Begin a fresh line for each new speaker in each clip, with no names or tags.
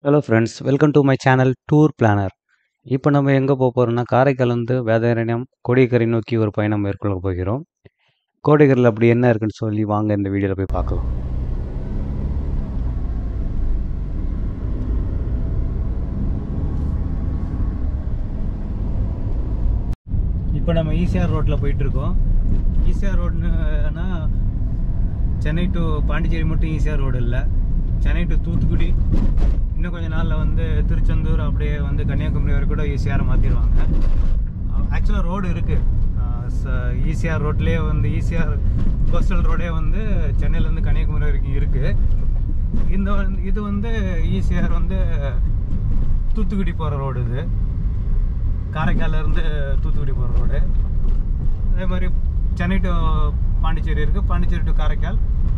hello friends welcome to my channel tour planner இப்போ நம்ம எங்கே போக போகிறோம்னா காரைக்கால்லேருந்து வேதாரண்யம் கோடியக்கரை நோக்கி ஒரு பயணம் மேற்கொள்ள போகிறோம் கோடியக்கரையில் அப்படி என்ன இருக்குன்னு சொல்லி வாங்க இந்த வீடியோவில் போய் பார்க்கலாம்
இப்போ நம்ம ஈசிஆர் ரோட்டில் போயிட்டுருக்கோம் ஈசிஆர் ரோடுன்னா சென்னை டு பாண்டிச்சேரி மட்டும் ஈசிஆர் ரோடு இல்லை சென்னை டு தூத்துக்குடி இன்னும் கொஞ்ச நாளில் வந்து திருச்செந்தூர் அப்படியே வந்து கன்னியாகுமரி வரைக்கும் கூட ஈசிஆர் மாற்றிடுவாங்க ஆக்சுவலாக ரோடு இருக்குது ஈசிஆர் ரோட்லேயே வந்து ஈசிஆர் கோஸ்டல் ரோடே வந்து சென்னையிலேருந்து கன்னியாகுமரி வரைக்கும் இருக்குது இந்த வந்து- இது வந்து ஈசிஆர் வந்து தூத்துக்குடி போகிற ரோடு இது காரைக்கால்ல இருந்து தூத்துக்குடி போகிற ரோடு அதே மாதிரி சென்னை டு பாண்டிச்சேரி இருக்குது பாண்டிச்சேரி டு காரைக்கால்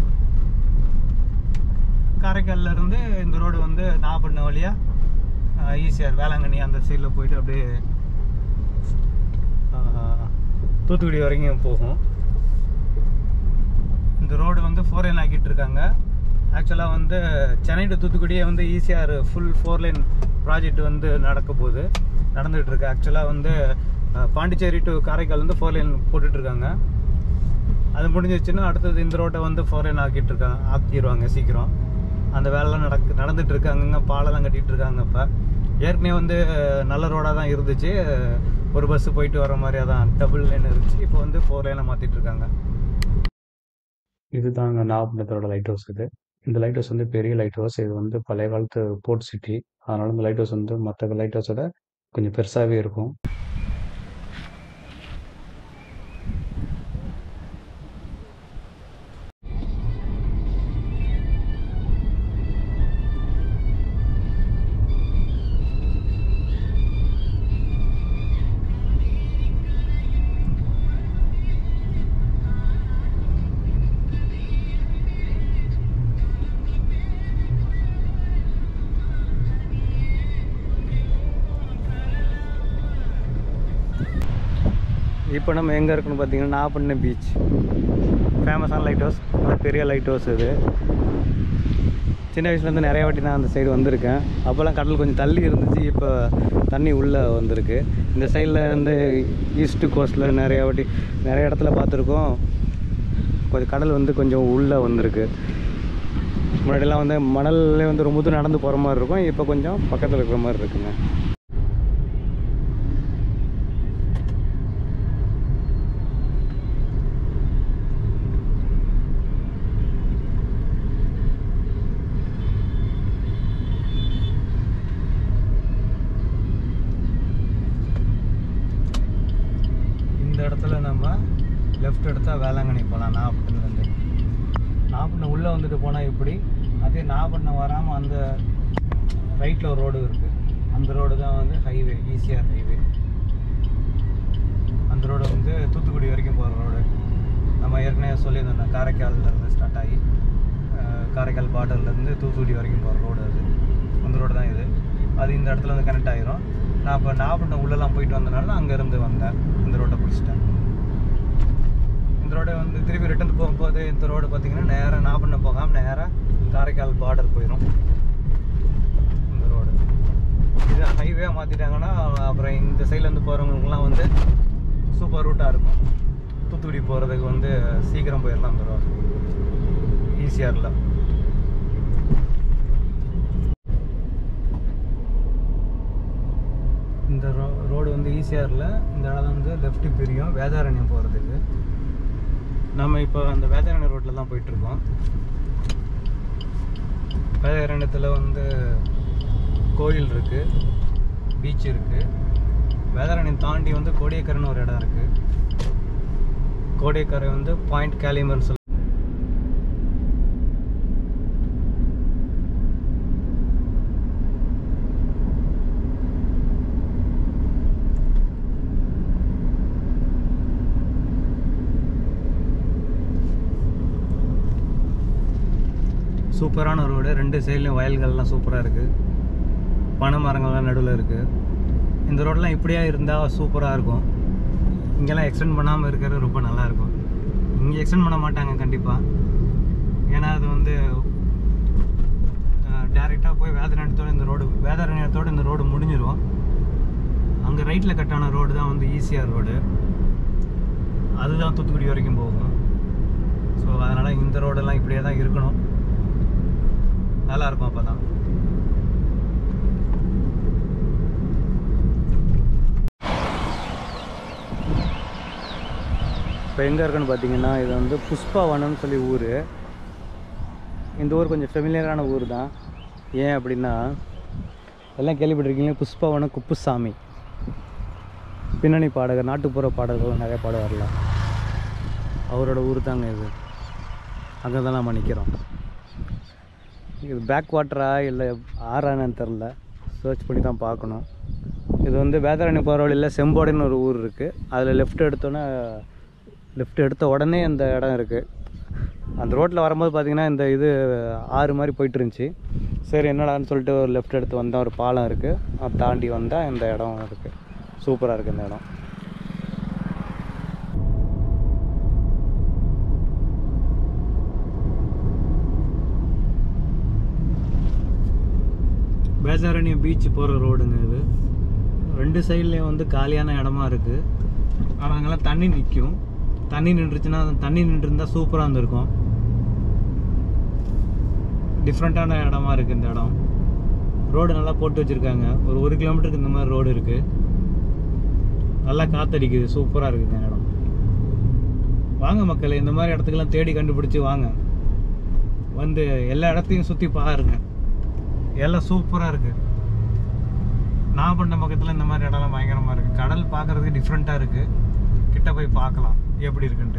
காரைக்கால்ல இருந்து இந்த ரோடு வந்து நாகப்பட்டினம் வழியாக ஈசிஆர் வேளாங்கண்ணி அந்த சைடில் போயிட்டு அப்படியே ஆஹ், தூத்துக்குடி வரைக்கும் போகும் இந்த ரோடு வந்து ஃபோர் லைன் ஆக்கிட்டு இருக்காங்க ஆக்சுவலாக வந்து சென்னை டு தூத்துக்குடியே வந்து ஈஸியாக ஃபுல் ஃபோர் லைன் ப்ராஜெக்ட் வந்து நடக்க போகுது நடந்துகிட்டு இருக்கு ஆக்சுவலாக வந்து அஹ், பாண்டிச்சேரி டு காரைக்கால் வந்து ஃபோர் லைன் போட்டுட்டு இருக்காங்க அது முடிஞ்சிச்சுன்னா அடுத்தது இந்த ரோட்டை வந்து ஃபோர் லைன் ஆக்கிட்டு இருக்காங்க ஆக்கிடுவாங்க சீக்கிரம் அந்த வேலைலாம் நடக்கு நடந்துட்டு இருக்கு அங்கங்கே பாலெல்லாம் கட்டிட்டு இருக்காங்க இப்போ ஏற்கனவே வந்து அஹ், நல்ல ரோடாக தான் இருந்துச்சு ஒரு பஸ் போயிட்டு வர மாதிரியாக தான் டபுள் லைன் இருந்துச்சு இப்போ வந்து ஃபோர் லைனாக மாற்றிட்டு இருக்காங்க
இது தாங்க நாகப்பட்டினத்தோட லைட் ஹவுஸ் இது இந்த லைட் ஹவுஸ் வந்து பெரிய லைட் ஹவுஸ் இது வந்து பழைய காலத்து போர்ட் சிட்டி அதனால இந்த லைட் ஹவுஸ் வந்து மற்ற லைட் ஹவுஸோட கொஞ்சம் பெருசாகவே இருக்கும்
இப்போ நம்ம எங்கே இருக்குன்னு பார்த்தீங்கன்னா நாகப்பட்டினம் பீச் ஃபேமஸான லைட் ஹவுஸ் பெரிய லைட் ஹவுஸ் இது சின்ன வயசுலேருந்து நிறைய வாட்டி நான் அந்த சைடு வந்திருக்கேன் அப்போல்லாம் கடல் கொஞ்சம் தள்ளி இருந்துச்சு இப்போ தண்ணி உள்ளே வந்திருக்கு இந்த சைடில் வந்து ஈஸ்ட் கோஸ்ட்டில் நிறைய வாட்டி நிறைய இடத்துல பார்த்துருக்கோம் கொஞ்சம் கடல் வந்து கொஞ்சம் உள்ளே வந்திருக்கு முன்னாடிலாம் வந்து மணல்லே வந்து ரொம்ப தூரம் நடந்து போகிற மாதிரி இருக்கும் இப்போ கொஞ்சம் பக்கத்தில் இருக்கிற மாதிரி இருக்குங்க இந்த இடத்துல நம்ம லெஃப்ட் எடுத்தால் வேளாங்கண்ணி போகலாம் நாகப்பட்டினத்துலேருந்து நாகப்பட்டினம் உள்ளே வந்துட்டு போனால் இப்படி அதே நாகப்பட்டினம் வராமல் அந்த ரைட்டில் ஒரு ரோடு இருக்குது அந்த ரோடு தான் வந்து ஹைவே ஈசிஆர் ஹைவே அந்த ரோடு வந்து தூத்துக்குடி வரைக்கும் போகிற ரோடு நம்ம ஏற்கனவே சொல்லியிருந்தோம் காரைக்கால்ல இருந்து ஸ்டார்ட் ஆகி அஹ், காரைக்கால் பார்டர்லேருந்து தூத்துக்குடி வரைக்கும் போகிற ரோடு அது அந்த ரோடு தான் இது அது இந்த இடத்துல வந்து கனெக்ட் ஆயிரும் நான் இப்போ நாகப்பட்டினம் உள்ளெல்லாம் போயிட்டு வந்தனால அங்கேருந்து வந்தேன் இந்த ரோட்டை பிடிச்சிட்டேன் இந்த ரோடை வந்து திருப்பி ரிட்டர்ன் போகும்போது இந்த ரோடு பார்த்தீங்கன்னா நேராக நாகப்பட்டினம் போகாமல் நேராக காரைக்கால் பார்டர் போயிடும் இந்த ரோடு இது ஹைவே மாற்றிட்டாங்கன்னா அப்புறம் இந்த சைட்லேருந்து போகிறவங்களுக்குலாம் வந்து சூப்பர் ரூட்டாக இருக்கும் தூத்துக்குடி போகிறதுக்கு வந்து சீக்கிரம் போயிடலாம் அந்த ரோடு ஈஸியாரில் இந்த ரோ ரோடு வந்து ஈஸியாரில் இந்த இடம் வந்து லெஃப்ட் பிரியும் வேதாரண்யம் போகிறதுக்கு நம்ம இப்போ அந்த வேதாரண்யம் ரோட்டில் தான் போயிட்டுருக்கோம் வேதாரண்யத்தில் வந்து கோயில் இருக்குது பீச் இருக்குது வேதாரண்யம் தாண்டி வந்து கோடியக்கரைன்னு ஒரு இடம் இருக்குது கோடியக்கரை வந்து பாயிண்ட் கேலிமர்னு சொல்லி சூப்பரான ரோடு ரெண்டு சைட்லையும் வயல்கள்லாம் சூப்பராக இருக்குது பனை மரங்கள்லாம் நடுவில் இருக்குது இந்த ரோடெலாம் இப்படியா இருந்தால் சூப்பராக இருக்கும் இங்கெல்லாம் எக்ஸ்டெண்ட் பண்ணாமல் இருக்கிறது ரொம்ப நல்லா இருக்கும் இங்கே எக்ஸ்டெண்ட் பண்ண மாட்டாங்க கண்டிப்பாக ஏன்னா அது வந்து டேரெக்டாக போய் வேதரண்யத்தோட இந்த ரோடு வேதாரண்யத்தோட இந்த ரோடு முடிஞ்சிரும் அங்கே ரைட்டில் கட்டான ரோடு தான் வந்து ஈசிஆர் ரோடு அதுதான் தூத்துக்குடி வரைக்கும் போகும் ஸோ அதனால் இந்த ரோடெல்லாம் இப்படியே தான் இருக்கணும் நல்லா இருக்கும் அப்போ தான் இப்போ எங்கே இருக்குன்னு பார்த்தீங்கன்னா இது வந்து புஷ்பவனம்னு சொல்லி ஊர் இந்த ஊர் கொஞ்சம் ஃபெமிலியரான ஊர் தான் ஏன் அப்படின்னா எல்லாம் கேள்விப்பட்டிருக்கீங்க புஷ்பவனம் குப்புசாமி பின்னணி பாடகர் நாட்டுப்புற பாடல்கள் நிறைய பாடுவார்ல அவரோட ஊர் தாங்க இது அங்கே தான் நம்ம நிற்கிறோம் இது பேக் வாட்டரா இல்லை ஆறானு தெரில சர்ச் பண்ணி தான் பார்க்கணும் இது வந்து வேதாரணி போகிற வழியில் செம்போடைன்னு ஒரு ஊர் இருக்குது அதில் லெஃப்ட் எடுத்தோன்னே லெஃப்ட் எடுத்த உடனே அந்த இடம் இருக்குது அந்த ரோட்டில் வரும்போது பார்த்திங்கன்னா இந்த இது ஆறு மாதிரி போயிட்டு இருந்துச்சு சரி என்னடான்னு சொல்லிட்டு ஒரு லெஃப்ட் எடுத்து வந்தால் ஒரு பாலம் இருக்குது அதை தாண்டி வந்தால் இந்த இடம் இருக்குது சூப்பராக இருக்குது இந்த இடம் பேசாரண்யம் பீச் போகிற ரோடுங்க இது ரெண்டு சைட்லேயும் வந்து காலியான இடமா இருக்குது ஆனால் அங்கெல்லாம் தண்ணி நிற்கும் தண்ணி நின்றுச்சுன்னா அந்த தண்ணி நின்றுருந்தா சூப்பராக இருந்திருக்கும் டிஃப்ரெண்ட்டான இடமா இருக்குது இந்த இடம் ரோடு நல்லா போட்டு வச்சுருக்காங்க ஒரு ஒரு கிலோமீட்டருக்கு இந்த மாதிரி ரோடு இருக்குது நல்லா காத்தடிக்குது சூப்பராக இருக்குது இந்த இடம் வாங்க மக்களே இந்த மாதிரி இடத்துக்கெல்லாம் தேடி கண்டுபிடிச்சி வாங்க வந்து எல்லா இடத்தையும் சுற்றி பாருங்க எல்லாம் சூப்பராக இருக்குது நாகப்பட்டினம் பக்கத்தில் இந்த மாதிரி இடம்லாம் பயங்கரமாக இருக்குது கடல் பார்க்குறதுக்கு டிஃப்ரெண்ட்டாக இருக்குது கிட்ட போய் பார்க்கலாம் எப்படி இருக்குன்ட்டு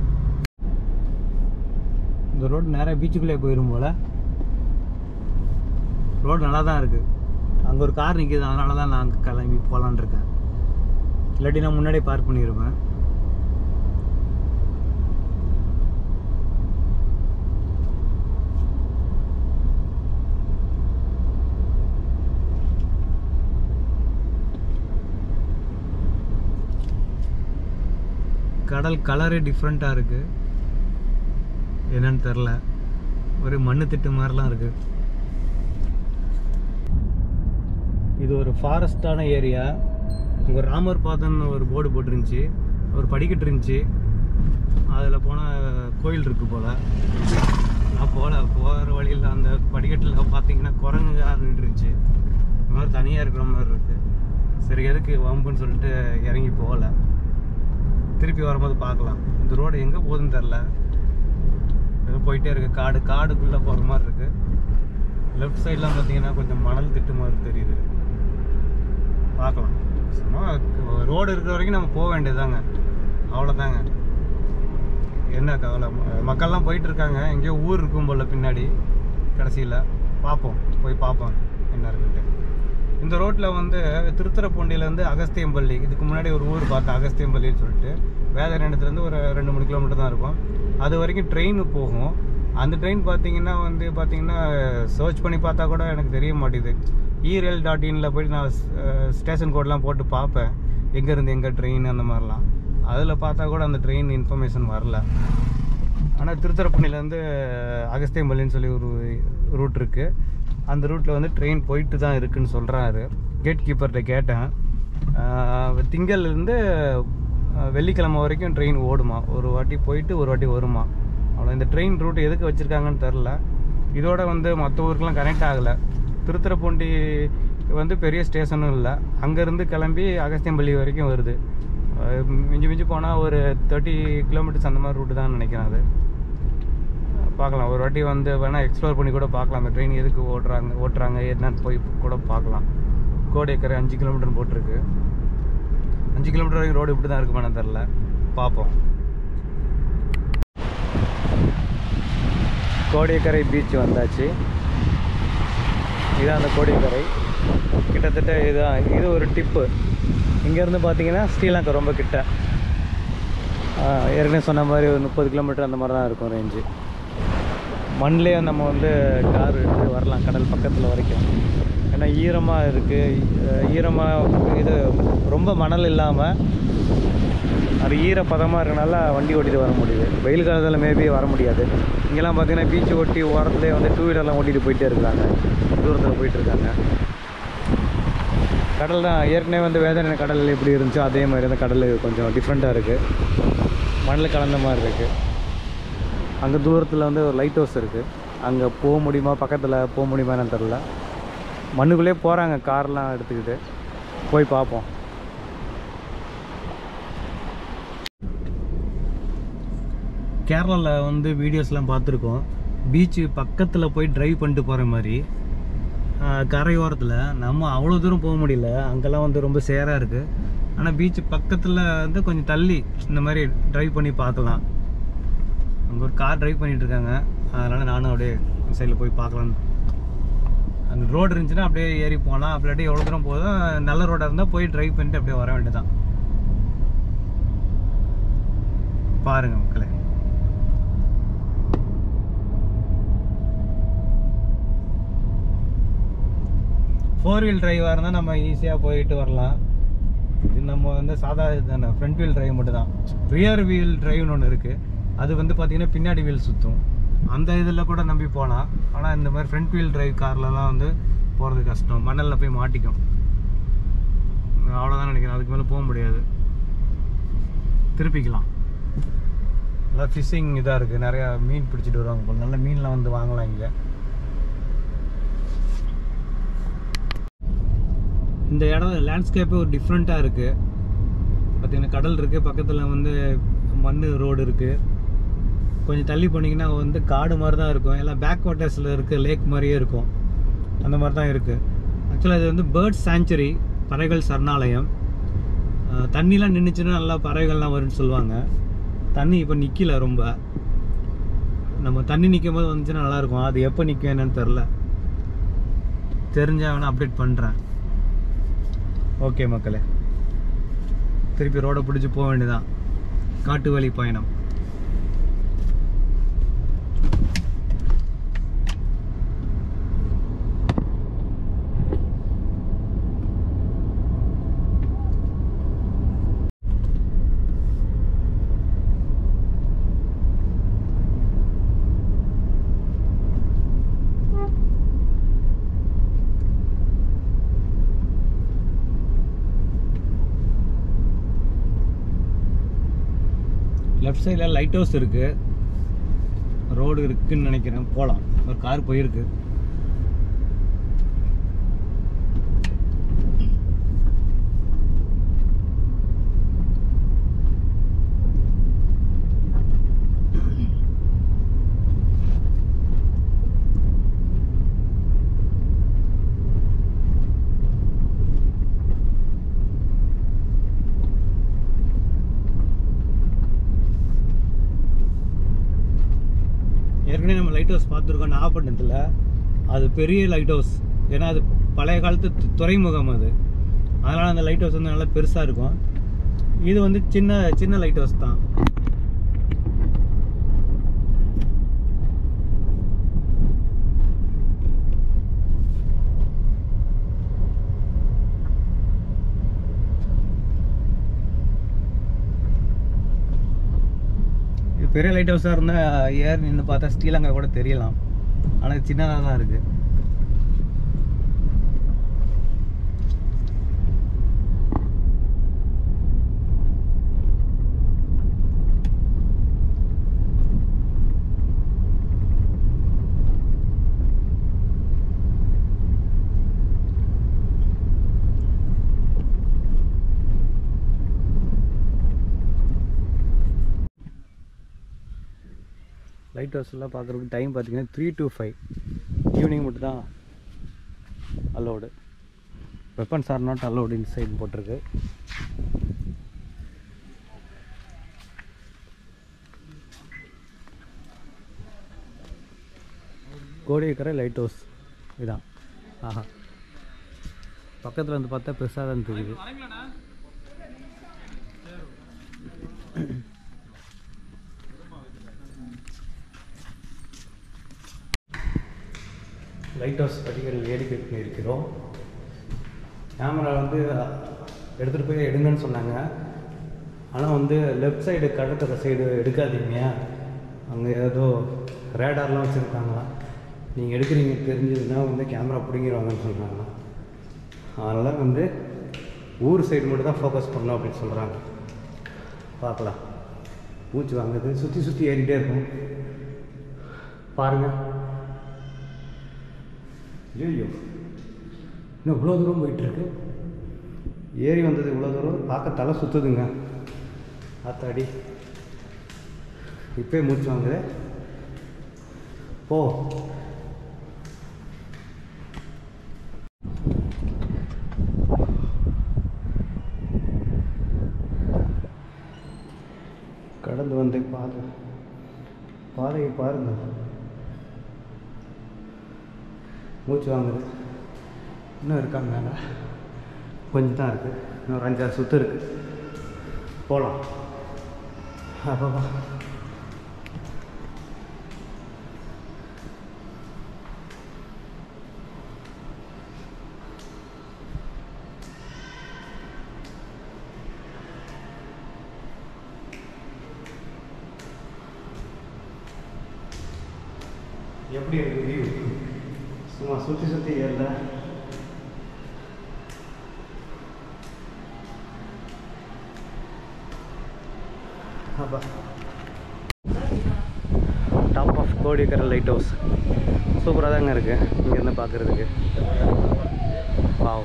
இந்த ரோடு நேராக பீச்சுக்குள்ளே போயிடும் போல் ரோடு நல்லா தான் இருக்குது அங்கே ஒரு கார் நிற்கிது அதனால தான் நான் அங்கே கிளம்பி போகலான் இருக்கேன் இல்லாட்டி நான் முன்னாடியே பார்க் பண்ணியிருப்பேன் கடல் கலரே டிஃப்ரெண்ட்டாக இருக்குது என்னன்னு தெரில ஒரு மண்ணு திட்டு மாதிரிலாம் இருக்குது இது ஒரு ஃபாரஸ்டான ஏரியா அங்கே ராமர் பாதம்னு ஒரு போர்டு போட்டிருந்துச்சு ஒரு படிக்கட்டு இருந்துச்சு அதில் போனால் கோயில் இருக்கு போல் நான் போகல போகிற வழியில் அந்த படிக்கட்டில் பார்த்தீங்கன்னா குரங்கு நின்று இருந்துச்சு இந்த மாதிரி தனியாக இருக்கிற மாதிரி இருக்குது சரி எதுக்கு வம்புன்னு சொல்லிட்டு இறங்கி போகல திருப்பி வரும்போது பார்க்கலாம் இந்த ரோடு எங்கே போகுதுன்னு தெரில ஏதோ போயிட்டே இருக்கு காடு காடுக்குள்ளே போகிற மாதிரி இருக்கு லெஃப்ட் சைட்லாம் பார்த்தீங்கன்னா கொஞ்சம் மணல் திட்டு மாதிரி தெரியுது பார்க்கலாம் சும்மா ரோடு இருக்கிற வரைக்கும் நம்ம போக வேண்டியதுதாங்க அவ்வளோதாங்க என்ன கவலை ம- மக்கள்லாம் போயிட்டு இருக்காங்க எங்கேயோ ஊர் இருக்கும் போல பின்னாடி கடைசியில் பார்ப்போம் போய் பார்ப்போம் என்ன இருக்குன்ட்டு இந்த ரோட்டில் வந்து திருத்துறைப்பூண்டியிலேருந்து அகஸ்தியம்பள்ளி இதுக்கு முன்னாடி ஒரு ஊர் பார்த்தேன் அகஸ்தியம்பள்ளின்னு சொல்லிட்டு வேதாரண்யத்துலேருந்து ஒரு ரெண்டு மூணு கிலோமீட்டர் தான் இருக்கும் அது வரைக்கும் ட்ரெயின் போகும் அந்த ட்ரெயின் பார்த்தீங்கன்னா வந்து பார்த்தீங்கன்னா சர்ச் பண்ணி பார்த்தா கூட எனக்கு தெரிய மாட்டேது இரெல் டாட் இனில் போயிட்டு நான் ஸ்டேஷன் கோட்லாம் போட்டு பார்ப்பேன் எங்கேருந்து எங்கே ட்ரெயின் அந்த மாதிரிலாம் அதில் பார்த்தா கூட அந்த ட்ரெயின் இன்ஃபர்மேஷன் வரல ஆனால் திருத்துறைப்பூண்டிலேருந்து அகஸ்தியம்பள்ளின்னு சொல்லி ஒரு ரூட் இருக்குது அந்த ரூட்டில் வந்து ட்ரெயின் போயிட்டு தான் இருக்குன்னு சொல்கிறாரு கேட் கீப்பர்கிட்ட கேட்டேன் ஆஹ் திங்கள்லேருந்து ஆஹ் வெள்ளிக்கிழமை வரைக்கும் ட்ரெயின் ஓடுமா ஒரு வாட்டி போயிட்டு ஒரு வாட்டி வருமா அவ்வளோ இந்த ட்ரெயின் ரூட் எதுக்கு வச்சுருக்காங்கன்னு தெரில இதோட வந்து மற்ற ஊருக்கெலாம் கனெக்ட் ஆகலை திருத்துறைப்பூண்டி வந்து பெரிய ஸ்டேஷனும் இல்லை அங்கேருந்து கிளம்பி அகஸ்தியம்பள்ளி வரைக்கும் வருது ஆஹ் மிஞ்சி மிஞ்சி போனால் ஒரு தேர்ட்டி கிலோமீட்டர்ஸ் அந்த மாதிரி ரூட்டு தான் நினைக்கிறேன் அது பார்க்கலாம் ஒரு வாட்டி வந்து வேணால் எக்ஸ்ப்ளோர் பண்ணி கூட பார்க்கலாம் அந்த ட்ரெயின் எதுக்கு ஓட்டுறாங்க ஓட்டுறாங்க என்னன்னு போய் கூட பார்க்கலாம் கோடைக்கரை அஞ்சு கிலோமீட்டர் போட்டிருக்கு அஞ்சு கிலோமீட்டர் வரைக்கும் ரோடு இப்படி தான் இருக்குமான்னு தெரில பார்ப்போம் கோடியக்கரை பீச் வந்தாச்சு இதான் அந்த கோடியக்கரை கிட்டத்தட்ட இதுதான் இது ஒரு டிப்பு இங்கேருந்து பார்த்தீங்கன்னா ஸ்ரீலங்கா ரொம்ப கிட்ட ஆஹ் ஏற்கனவே சொன்ன மாதிரி ஒரு முப்பது கிலோமீட்டர் அந்த மாதிரி தான் இருக்கும் ரேஞ்சு மண்ணிலே நம்ம வந்து கார் எடுத்து வரலாம் கடல் பக்கத்தில் வரைக்கும் ஏன்னா ஈரமாக இருக்குது ஈரமாக இது ரொம்ப மணல் இல்லாமல் அது ஈரப்பதமாக இருக்கனால வண்டி ஓட்டிட்டு வர முடியுது வெயில் காலத்தில் மேபி வர முடியாது இங்கெல்லாம் பார்த்தீங்கன்னா பீச் ஒட்டி ஓரத்துலேயே வந்து டூ வீலர்லாம் ஓட்டிகிட்டு போயிட்டே இருக்கிறாங்க தூரத்தில் போயிட்டுருக்காங்க கடல் தான் ஏற்கனவே வந்து வேதனை கடல் எப்படி இருந்துச்சோ அதே மாதிரி அந்த கடல் கொஞ்சம் டிஃப்ரெண்ட்டாக இருக்குது மணல் கலந்த மாதிரி இருக்குது அங்கே தூரத்தில் வந்து ஒரு லைட் ஹவுஸ் இருக்குது அங்கே போக முடியுமா பக்கத்தில் போக முடியுமா என்னன்னு தெரில மண்ணுக்குள்ளே போகிறாங்க கார்லாம் எடுத்துக்கிட்டு போய் பார்ப்போம் கேரளாவில் வந்து வீடியோஸ்லாம் பார்த்துருக்கோம் பீச்சு பக்கத்தில் போய் டிரைவ் பண்ணிட்டு போகிற மாதிரி ஆஹ், கரையோரத்தில் நம்ம அவ்வளோ தூரம் போக முடியல அங்கெல்லாம் வந்து ரொம்ப சேராக இருக்குது ஆனால் பீச்சு பக்கத்தில் வந்து கொஞ்சம் தள்ளி இந்த மாதிரி டிரைவ் பண்ணி பார்க்கலாம் அங்கே ஒரு கார் டிரைவ் பண்ணிட்டு இருக்காங்க அதனால் நானும் அப்படியே சைடில் போய் பார்க்கலான்னு அந்த ரோடு இருந்துச்சுன்னா அப்படியே ஏறி போகலாம் அப்படியே எவ்வளோ தூரம் போதும் நல்ல ரோடாக இருந்தால் போய் டிரைவ் பண்ணிட்டு அப்படியே வர வேண்டியதான் பாருங்க மக்களே ஃபோர் வீல் டிரைவாக இருந்தால் நம்ம ஈஸியாக போயிட்டு வரலாம் இது நம்ம வந்து சாதா இதுதானே ஃப்ரண்ட் வீல் டிரைவ் மட்டும் தான் ரியர் வீல் டிரைவ்னு ஒன்று இருக்குது அது வந்து பார்த்திங்கன்னா பின்னாடி வீல் சுற்றும் அந்த இதில் கூட நம்பி போகலாம் ஆனால் இந்த மாதிரி ஃப்ரண்ட் வீல் டிரைவ் கார்லலாம் வந்து போகிறது கஷ்டம் மணலில் போய் மாட்டிக்கும் அவ்வளோதான் நினைக்கிறேன் அதுக்கு மேலே போக முடியாது திருப்பிக்கலாம் நல்லா ஃபிஷ்ஷிங் இதாக இருக்குது நிறையா மீன் பிடிச்சிட்டு வருவாங்க போல நல்ல மீன்லாம் வந்து வாங்கலாம் இங்கே இந்த இடம் லேண்ட்ஸ்கேப்பே ஒரு டிஃப்ரெண்ட்டாக இருக்குது பார்த்தீங்கன்னா கடல் இருக்குது பக்கத்தில் வந்து மண் ரோடு இருக்குது கொஞ்சம் தள்ளி போனீங்கன்னா வந்து காடு மாதிரி தான் இருக்கும் எல்லாம் பேக் வாட்டர்ஸில் இருக்க லேக் மாதிரியே இருக்கும் அந்த மாதிரி தான் இருக்குது ஆக்சுவலாக இது வந்து பேர்ட் சாங்சுரி பறவைகள் சரணாலயம் அஹ் தண்ணிலாம் நின்றுச்சுன்னா நல்லா பறவைகள்லாம் வரும்னு சொல்லுவாங்க தண்ணி இப்போ நிற்கல ரொம்ப நம்ம தண்ணி நிற்கும் போது வந்துச்சுன்னா நல்லாயிருக்கும் அது எப்போ நிற்கும் என்னன்னு தெரில தெரிஞ்சா வேணா அப்டேட் பண்ணுறேன் ஓகே மக்களே திருப்பி ரோடை பிடிச்சி போக வேண்டியதான் காட்டு வழி பயணம் லெஃப்ட் சைடில் லைட் ஹவுஸ் இருக்குது ரோடு இருக்குன்னு நினைக்கிறேன் போகலாம் ஒரு கார் போயிருக்கு ஏற்கனவே நம்ம லைட் ஹவுஸ் பார்த்துருக்கோம் நாகப்பட்டினத்தில் அது பெரிய லைட் ஹவுஸ் ஏன்னா அது பழைய காலத்து து- துறைமுகம் அது அதனால் அந்த லைட் ஹவுஸ் வந்து நல்லா பெருசாக இருக்கும் இது வந்து சின்ன சின்ன லைட் ஹவுஸ் தான் இது பெரிய லைட் ஹவுஸாக இருந்தால் ஏர் நின்று பார்த்தா ஸ்ரீலங்கா கூட தெரியலாம் ஆனால் சின்னதாக தான் இருக்குது லைட் ஹவுஸ்லாம் பார்க்குறதுக்கு டைம் பார்த்தீங்கன்னா த்ரீ டு ஃபைவ் ஈவினிங் மட்டும் தான் allowed weapons are not allowed inside போட்டிருக்கு கோடியக்கரை லைட் ஹவுஸ் இதான் ஆஹா பக்கத்தில் வந்து பார்த்தா பெருசாக தான் தெரியுது லைட் ஹவுஸ் படிகள் வேடிக்கை பண்ணியிருக்கிறோம் கேமரா வந்து எடுத்துகிட்டு போய் எடுங்கன்னு சொன்னாங்க ஆனால் வந்து லெஃப்ட் சைடு கடற்கரை சைடு எடுக்காதீங்க அங்கே ஏதோ ரேடார்லாம் வச்சுருக்காங்களாம் நீங்கள் எடுக்கிறீங்க தெரிஞ்சதுன்னா வந்து கேமரா பிடிங்கிடுவாங்கன்னு சொல்கிறாங்க அதனால் வந்து ஊர் சைடு மட்டும் தான் ஃபோக்கஸ் பண்ணணும் அப்படின்னு சொல்கிறாங்க பார்க்கலாம் மூச்சு வாங்குது சுற்றி சுற்றி ஏறிட்டே இருக்கும் பாருங்கள் ஐயோ இன்னும் இவ்வளோ தூரம் போயிட்டுருக்கு ஏறி வந்தது இவ்வளோ தூரம் பார்க்க தலை சுற்றுதுங்க ஆத்தாடி இப்போயே மூச்சு வாங்குது போ கடந்து வந்து பாதை பாதையை பாருங்க மூச்சு வாங்குது இன்னும் இருக்காங்க மேலே கொஞ்சம் தான் இருக்குது இன்னும் ஒரு அஞ்சாறு சுற்று இருக்குது போகலாம் அப்பா எப்படி இருக்கு வியூ சும்மா சுற்றி சுற்றி ஏறல அப்பா top of Kodikkarai lighthouse சூப்பராக தாங்க இருக்குது இங்கேருந்து பார்க்குறதுக்கு வாவ்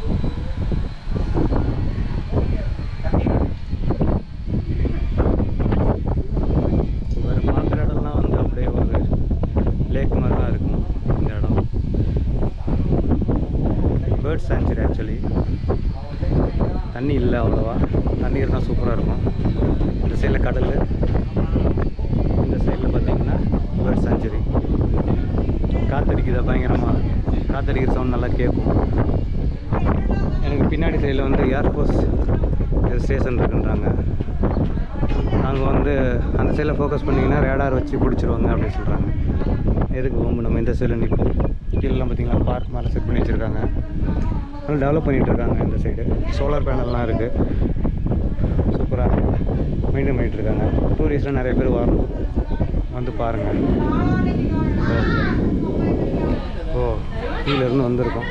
இவர் பார்க்குற இடம்லாம் வந்து அப்படியே ஒரு லேக் மாதிரி தான் இருக்கும் இந்த இடம் பேர்ட் சாங்சுரி ஆக்சுவலி தண்ணி இல்லை அவ்வளோவா தண்ணி இருந்தால் சூப்பராக இருக்கும் இந்த சைடில் கடல் இந்த சைடில் பார்த்தீங்கன்னா பேர்ட் சாங்சுரி காத்தடிக்குது பயங்கரமாக காத்தடிக்கிற சவுண்ட் நல்லா கேட்கும் எனக்கு பின்னாடி சைடில் வந்து ஏர்ஃபோர்ஸ் ஸ்டேஷன் இருக்குன்றாங்க அங்கே வந்து அந்த சைடில் ஃபோக்கஸ் பண்ணிங்கன்னா ரேடார் வச்சு பிடிச்சிருவாங்க அப்படின்னு சொல்கிறாங்க எதுக்கு போகும் நம்ம இந்த சைடில் நிற்போம் கீழெலாம் பார்த்தீங்கன்னா பார்க் மேலே செட் பண்ணி வச்சுருக்காங்க நல்லா டெவலப் பண்ணிகிட்டு இருக்காங்க இந்த சைடு சோலார் பேனல்லாம் இருக்குது சூப்பராக மெயின்டைன் பண்ணிகிட்டு இருக்காங்க டூரிஸ்ட்லாம் நிறைய பேர் வரணும் வந்து பாருங்கள் ஓ கீழே இருந்து வந்திருக்கோம்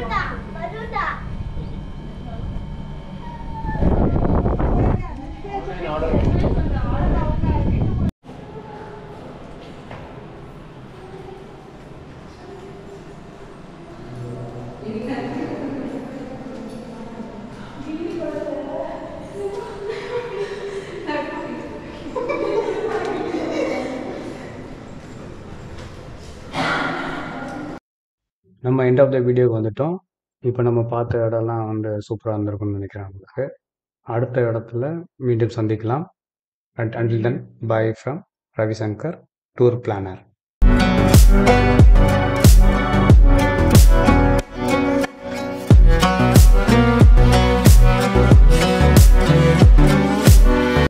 நம்ம எண்ட் ஆஃப் த வீடியோக்கு வந்துட்டோம் இப்போ நம்ம பார்த்த இடம்லாம் வந்து சூப்பராக இருந்திருக்கும்னு நினைக்கிறேன் உங்களுக்கு அடுத்த இடத்துல மீண்டும் சந்திக்கலாம் and until then bye from Ravishankar tour planar